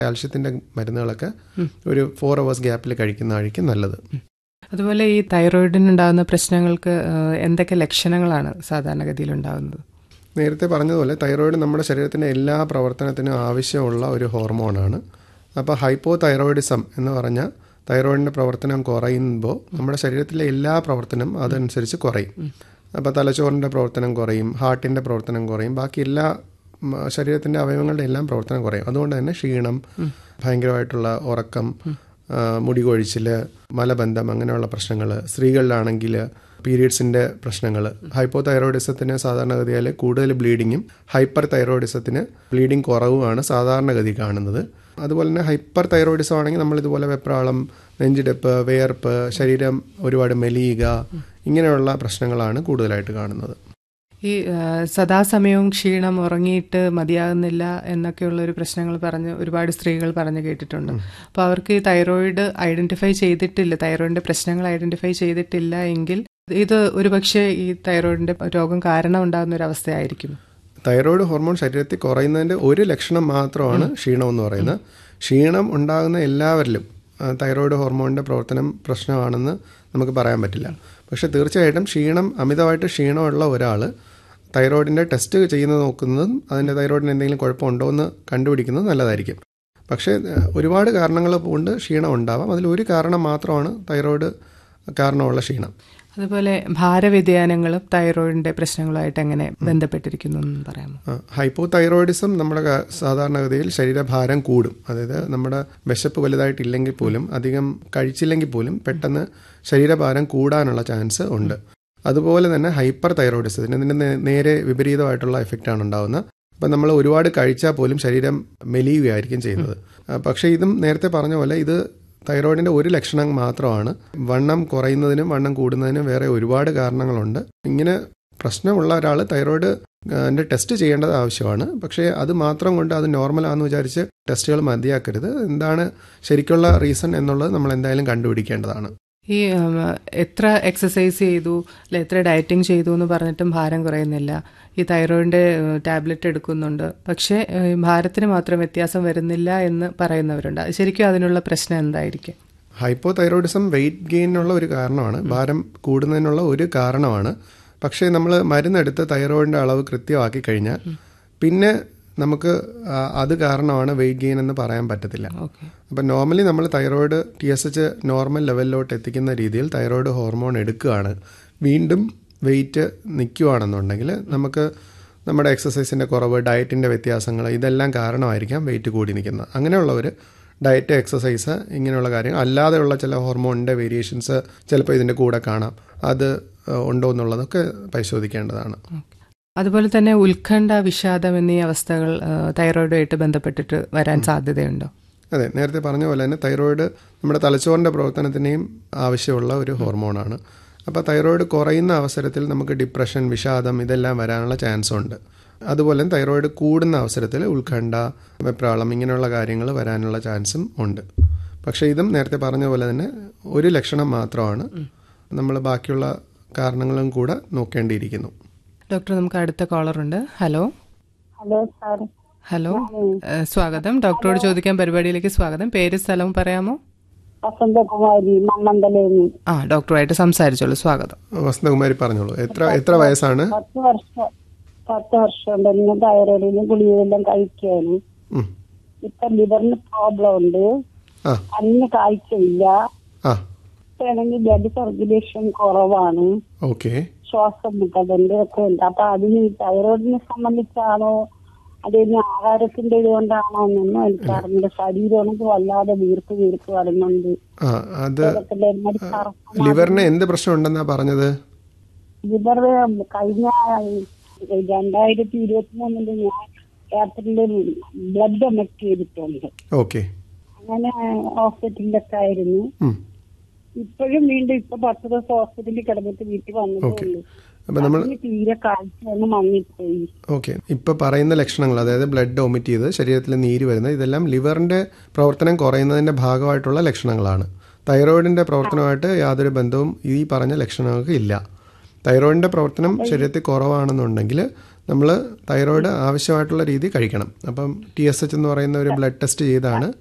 കാൽഷ്യത്തിൻ്റെ മരുന്നുകളൊക്കെ ഒരു four hours ഗ്യാപ്പിൽ കഴിക്കുന്നതായിരിക്കും നല്ലത് അതുപോലെ ഈ തൈറോയിഡിനുണ്ടാകുന്ന പ്രശ്നങ്ങൾക്ക് ഏഹ്, എന്തൊക്കെ ലക്ഷണങ്ങളാണ് സാധാരണഗതിയിൽ ഉണ്ടാകുന്നത് നേരത്തെ പറഞ്ഞതുപോലെ തൈറോയിഡ് നമ്മുടെ ശരീരത്തിൻ്റെ എല്ലാ പ്രവർത്തനത്തിനും ആവശ്യമുള്ള ഒരു ഹോർമോണാണ് അപ്പോൾ ഹൈപ്പോ തൈറോയിഡിസം എന്ന് പറഞ്ഞാൽ തൈറോയിഡിൻ്റെ പ്രവർത്തനം കുറയുമ്പോൾ നമ്മുടെ ശരീരത്തിലെ എല്ലാ പ്രവർത്തനം അതനുസരിച്ച് കുറയും അപ്പോൾ തലച്ചോറിൻ്റെ പ്രവർത്തനം കുറയും ഹാർട്ടിൻ്റെ പ്രവർത്തനം കുറയും ബാക്കി എല്ലാ ഉം, ശരീരത്തിൻ്റെ അവയവങ്ങളുടെ എല്ലാം പ്രവർത്തനം കുറയും അതുകൊണ്ട് തന്നെ ക്ഷീണം ഭയങ്കരമായിട്ടുള്ള ഉറക്കം ആ, മുടി കൊഴിച്ചിൽ മലബന്ധം അങ്ങനെയുള്ള പ്രശ്നങ്ങൾ സ്ത്രീകളിലാണെങ്കിൽ പീരീഡ്സിൻ്റെ പ്രശ്നങ്ങൾ ഹൈപ്പോ തൈറോയിഡിസത്തിന് സാധാരണഗതിയിൽ കൂടുതൽ ബ്ലീഡിങ്ങും ഹൈപ്പർ തൈറോയിഡിസത്തിന് ബ്ലീഡിങ് കുറവുമാണ് സാധാരണഗതി കാണുന്നത് അതുപോലെ തന്നെ ഹൈപ്പർ തൈറോയിഡിസം ആണെങ്കിൽ നമ്മൾ ഇതുപോലെ വെപ്രാളം നെഞ്ചിടിപ്പ് വിയർപ്പ് ശരീരം ഒരുപാട് മെലിയുക ഇങ്ങനെയുള്ള പ്രശ്നങ്ങളാണ് കൂടുതലായിട്ട് കാണുന്നത് ഈ ഏഹ്, സദാസമയവും ക്ഷീണം ഉറങ്ങിയിട്ട് മതിയാകുന്നില്ല എന്നൊക്കെയുള്ള ഒരു പ്രശ്നങ്ങൾ പറഞ്ഞ് ഒരുപാട് സ്ത്രീകൾ പറഞ്ഞു കേട്ടിട്ടുണ്ട് അപ്പോൾ അവർക്ക് ഈ തൈറോയിഡ് ഐഡന്റിഫൈ ചെയ്തിട്ടില്ല തൈറോയിഡിന്റെ പ്രശ്നങ്ങൾ ഐഡന്റിഫൈ ചെയ്തിട്ടില്ല എങ്കിൽ ഇത് ഒരുപക്ഷെ ഈ തൈറോയിഡിന്റെ രോഗം കാരണം ഉണ്ടാകുന്ന ഒരു അവസ്ഥയായിരിക്കും തൈറോയ്ഡ് ഹോർമോൺ ശരീരത്തിൽ കുറയുന്നതിൻ്റെ ഒരു ലക്ഷണം മാത്രമാണ് ക്ഷീണം എന്ന് പറയുന്നത് ക്ഷീണം ഉണ്ടാകുന്ന എല്ലാവരിലും ആ, തൈറോയ്ഡ് ഹോർമോണിൻ്റെ പ്രവർത്തനം പ്രശ്നമാണെന്ന് നമുക്ക് പറയാൻ പറ്റില്ല പക്ഷെ തീർച്ചയായിട്ടും ക്ഷീണം അമിതമായിട്ട് ക്ഷീണമുള്ള ഒരാൾ തൈറോയിഡിൻ്റെ ടെസ്റ്റ് ചെയ്യുന്നത് നോക്കുന്നതും അതിൻ്റെ തൈറോയിഡിന് എന്തെങ്കിലും കുഴപ്പമുണ്ടോ എന്ന് കണ്ടുപിടിക്കുന്നത് നല്ലതായിരിക്കും പക്ഷേ ആ, ഒരുപാട് കാരണങ്ങൾ കൊണ്ട് ക്ഷീണം ഉണ്ടാവാം അതിലൊരു കാരണം മാത്രമാണ് തൈറോയ്ഡ് കാരണമുള്ള ക്ഷീണം അതുപോലെ ഭാരവ്യതിയാനങ്ങളും തൈറോയിഡിന്റെ പ്രശ്നങ്ങളുമായിട്ട് എങ്ങനെ ബന്ധപ്പെട്ടിരിക്കുന്നു എന്ന് പറയാമോ ഹൈപ്പോ തൈറോയിഡിസം നമ്മുടെ ക- സാധാരണഗതിയിൽ ശരീരഭാരം കൂടും അതായത് നമ്മുടെ വിശപ്പ് വലുതായിട്ടില്ലെങ്കിൽ പോലും അധികം കഴിച്ചില്ലെങ്കിൽ പോലും പെട്ടെന്ന് ശരീരഭാരം കൂടാനുള്ള ചാൻസ് ഉണ്ട് അതുപോലെ തന്നെ ഹൈപ്പർ തൈറോയിഡിസത്തിന് ഇതിന് നേ- നേരെ വിപരീതമായിട്ടുള്ള എഫക്റ്റാണ് ഉണ്ടാകുന്നത് അപ്പം നമ്മൾ ഒരുപാട് കഴിച്ചാൽ പോലും ശരീരം മെലിയുകയായിരിക്കും ചെയ്യുന്നത് ആ, പക്ഷേ ഇതും നേരത്തെ പറഞ്ഞ പോലെ ഇത് തൈറോയിഡിന്റെ ഒരു ലക്ഷണം മാത്രമാണ് വണ്ണം കുറയുന്നതിനും വണ്ണം കൂടുന്നതിനും വേറെ ഒരുപാട് കാരണങ്ങളുണ്ട് ഇങ്ങനെ പ്രശ്നമുള്ള ഒരാൾ തൈറോയിഡ് അതിൻ്റെ ടെസ്റ്റ് ചെയ്യേണ്ടത് ആവശ്യമാണ് പക്ഷേ അത് മാത്രം കൊണ്ട് അത് നോർമലാണെന്ന് വിചാരിച്ച് ടെസ്റ്റുകൾ മതിയാക്കരുത് എന്താണ് ശരിക്കുള്ള റീസൺ എന്നുള്ളത് നമ്മൾ എന്തായാലും കണ്ടുപിടിക്കേണ്ടതാണ് ഈ ഉം, എത്ര എക്സസൈസ് ചെയ്തു അല്ലെ എത്ര ഡയറ്റിംഗ് ചെയ്തു എന്ന് പറഞ്ഞിട്ടും ഭാരം കുറയുന്നില്ല ഈ തൈറോയിഡിന്റെ ടാബ്ലറ്റ് എടുക്കുന്നുണ്ട് പക്ഷേ ഏഹ്, ഭാരത്തിന് മാത്രം വ്യത്യാസം വരുന്നില്ല എന്ന് പറയുന്നവരുണ്ട് അത് ശരിക്കും അതിനുള്ള പ്രശ്നം എന്തായിരിക്കും ഹൈപ്പോ തൈറോയിഡിസം വെയിറ്റ് ഗെയിനുള്ള ഒരു കാരണമാണ് ഭാരം കൂടുന്നതിനുള്ള ഒരു കാരണമാണ് പക്ഷേ നമ്മൾ മരുന്നെടുത്ത് തൈറോയിഡിൻ്റെ അളവ് കൃത്യമാക്കി കഴിഞ്ഞാൽ പിന്നെ നമുക്ക് ആ, അത് കാരണമാണ് വെയിറ്റ് ഗെയിൻ എന്ന് പറയാൻ പറ്റത്തില്ല ഓക്കെ അപ്പം നോർമലി നമ്മൾ thyroid T S H normal ലെവലിലോട്ട് എത്തിക്കുന്ന രീതിയിൽ തൈറോയിഡ് ഹോർമോൺ എടുക്കുകയാണ് വീണ്ടും വെയിറ്റ് നിൽക്കുകയാണെന്നുണ്ടെങ്കിൽ നമുക്ക് നമ്മുടെ എക്സസൈസിൻ്റെ കുറവ് ഡയറ്റിൻ്റെ വ്യത്യാസങ്ങൾ ഇതെല്ലാം കാരണമായിരിക്കാം വെയിറ്റ് കൂടി നിൽക്കുന്നത് അങ്ങനെയുള്ളവർ ഡയറ്റ് എക്സസൈസ് ഇങ്ങനെയുള്ള കാര്യങ്ങൾ അല്ലാതെയുള്ള ചില ഹോർമോണിൻ്റെ വേരിയേഷൻസ് ചിലപ്പോൾ ഇതിൻ്റെ കൂടെ കാണാം അത് ഏഹ്, ഉണ്ടോ എന്നുള്ളതൊക്കെ പരിശോധിക്കേണ്ടതാണ് അതുപോലെ തന്നെ ഉത്കണ്ഠ വിഷാദം എന്നീ അവസ്ഥകൾ ഏഹ്, തൈറോയിഡുമായിട്ട് ബന്ധപ്പെട്ടിട്ട് വരാൻ സാധ്യതയുണ്ടോ അതെ നേരത്തെ പറഞ്ഞ പോലെ തന്നെ തൈറോയിഡ് നമ്മുടെ തലച്ചോറിൻ്റെ പ്രവർത്തനത്തിനെയും ആവശ്യമുള്ള ഒരു ഹോർമോണാണ് അപ്പോൾ തൈറോയിഡ് കുറയുന്ന അവസരത്തിൽ നമുക്ക് ഡിപ്രഷൻ വിഷാദം ഇതെല്ലാം വരാനുള്ള ചാൻസ് ഉണ്ട് അതുപോലെ തന്നെ തൈറോയിഡ് കൂടുന്ന അവസരത്തിൽ ഉത്കണ്ഠ വെപ്രാളം ഇങ്ങനെയുള്ള കാര്യങ്ങൾ വരാനുള്ള ചാൻസും ഉണ്ട് പക്ഷേ ഇതും നേരത്തെ പറഞ്ഞ പോലെ തന്നെ ഒരു ലക്ഷണം മാത്രമാണ് നമ്മൾ ബാക്കിയുള്ള കാരണങ്ങളും കൂടെ നോക്കേണ്ടിയിരിക്കുന്നു ഡോക്ടർ നമുക്ക് അടുത്ത കോളർ ഉണ്ട് ഹലോ ഹലോ സാർ ഹലോ ഏഹ്, സ്വാഗതം ഡോക്ടറോട് ചോദിക്കാൻ പരിപാടിയിലേക്ക് സ്വാഗതം പേര് സ്ഥലവും പറയാമോ വസന്തകുമാരി മണ്ണന്തലേന്ന് ആ ഡോക്ടറുമായിട്ട് സംസാരിച്ചോളൂ സ്വാഗതം വസന്തകുമാരി പറഞ്ഞോളൂ എത്ര എത്ര വയസ്സാണ് പത്ത് വർഷം പത്ത് വർഷം കൊണ്ട് ഇങ്ങനെ തൈറോയിഡിനും ഗുളികയെല്ലാം കഴിക്കാണ് ഉം. ഇപ്പൊ ലിവറിന് പ്രോബ്ലം ഉണ്ട് ആ അന്ന് കാഴ്ചയില്ല ആ ആണെങ്കിൽ ബ്ലഡ് സർക്കുലേഷൻ കുറവാണ് ഓക്കെ ശ്വാസം മുട്ടലുണ്ട് ഒക്കെ ഉണ്ട് അപ്പൊ അതിന് ഈ തൈറോയിഡിനെ സംബന്ധിച്ചാണോ അതിന് ആഹാരത്തിന്റെ ഇതുകൊണ്ടാണോ എന്നൊന്നും എനിക്ക് അറിഞ്ഞില്ല ശരീരമാണെങ്കിൽ വല്ലാതെ വീർപ്പ് വീർപ്പ് വരുന്നുണ്ട് ആ അത് ഇതൊക്കെ ഒരുമാതിരി കറുപ്പ് ലിവറിന് എന്ത് പ്രശ്നം ഉണ്ടെന്നാ പറഞ്ഞത് ലിവർ കഴിഞ്ഞ രണ്ടായിരത്തി ഇരുപത്തി മൂന്നില് ഞാൻ രാത്രിയിൽ ബ്ലഡ് ഡൊണക്ട് ചെയ്തിട്ടുണ്ട് ഓക്കെ അങ്ങനെ ഹോസ്പിറ്റലിലൊക്കെ ആയിരുന്നു ഇപ്പോഴും വീണ്ടും ഇപ്പൊ പത്ത് ദിവസം ഹോസ്പിറ്റലിൽ കിടന്നിട്ട് വീട്ടിൽ വന്നിട്ടുള്ളൂ അപ്പം നമ്മൾ അതിന് തീരെ കാഴ്ചയൊന്നും മങ്ങിപ്പോയി ഓക്കെ ഇപ്പോൾ പറയുന്ന ലക്ഷണങ്ങൾ അതായത് ബ്ലഡ് ഒമിറ്റ് ചെയ്ത് ശരീരത്തിൽ നീര് വരുന്നത് ഇതെല്ലാം ലിവറിൻ്റെ പ്രവർത്തനം കുറയുന്നതിൻ്റെ ഭാഗമായിട്ടുള്ള ലക്ഷണങ്ങളാണ് തൈറോയിഡിൻ്റെ പ്രവർത്തനമായിട്ട് യാതൊരു ബന്ധവും ഈ പറഞ്ഞ ലക്ഷണങ്ങൾക്ക് ഇല്ല തൈറോയിഡിൻ്റെ പ്രവർത്തനം ശരീരത്തിൽ കുറവാണെന്നുണ്ടെങ്കിൽ നമ്മൾ തൈറോയിഡ് ആവശ്യമായിട്ടുള്ള രീതി കഴിക്കണം അപ്പം ടി എസ് എച്ച് എന്ന് പറയുന്ന ഒരു ബ്ലഡ് ടെസ്റ്റ് ചെയ്താണ്